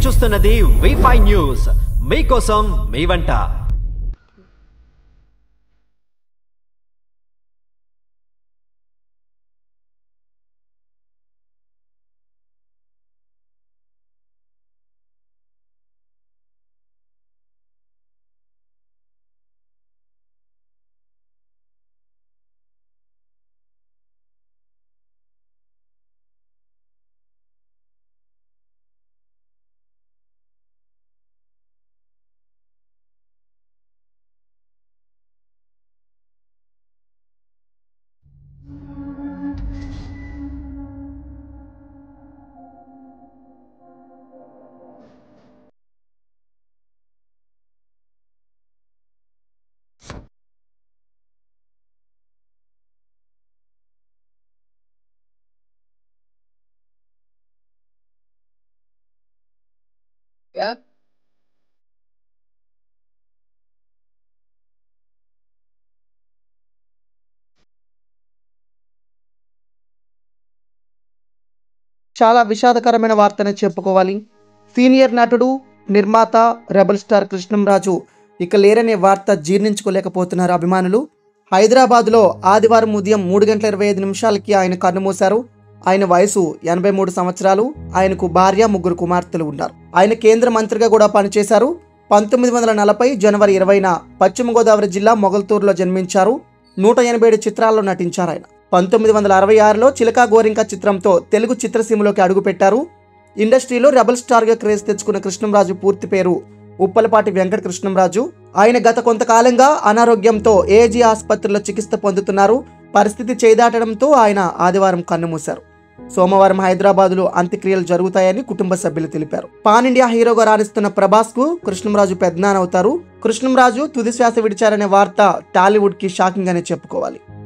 చూస్తున్నది V five news మీకోసం మీ వంట Yeah. చాలా విషాదకరమైన వార్తనే చెప్పుకోవాలి సీనియర్ నటుడు నిర్మాత రెబల్ స్టార్ కృష్ణంరాజు ఇక లేరనే వార్త జీర్ణించుకోలేకపోతున్నారు అభిమానులు హైదరాబాద్లో ఆదివారం ఉదయం మూడు గంటల ఇరవై ఐదు నిమిషాలకి ఆయన కన్నుమూశారు ఆయన వయసు ఎనభై మూడు సంవత్సరాలు ఆయనకు భార్య ముగ్గురు కుమార్తెలు ఉన్నారు ఆయన కేంద్ర మంత్రిగా కూడా పనిచేశారు పంతొమ్మిది వందల నలభై జనవరి ఇరవైన పశ్చిమ గోదావరి జిల్లా మొగల్తూరులో జన్మించారు నూట ఎనభై ఏడు చిత్రాల్లో నటించారు ఆయన పంతొమ్మిది వందల అరవై ఆరులో చిలకా గోరింక చిత్రంతో తెలుగు చిత్రసీమలోకి అడుగుపెట్టారు ఇండస్ట్రీలో రెబల్ స్టార్గా క్రేజ్ తెచ్చుకున్న కృష్ణంరాజు పూర్తి పేరు ఉప్పలపాటి వెంకట కృష్ణంరాజు ఆయన గత కొంతకాలంగా అనారోగ్యంతో ఏజీ ఆసుపత్రిలో చికిత్స పొందుతున్నారు పరిస్థితి చేదాటడంతో ఆయన ఆదివారం కన్నుమూశారు సోమవారం హైదరాబాద్లో అంత్యక్రియలు జరుగుతాయని కుటుంబ సభ్యులు తెలిపారు పాన్ ఇండియా హీరోగా రాణిస్తున్న ప్రభాస్ కు కృష్ణంరాజు పెద్దనానవుతారు కృష్ణంరాజు తుది శ్వాస విడిచారనే వార్త టాలీవుడ్ కి షాకింగ్ అనే చెప్పుకోవాలి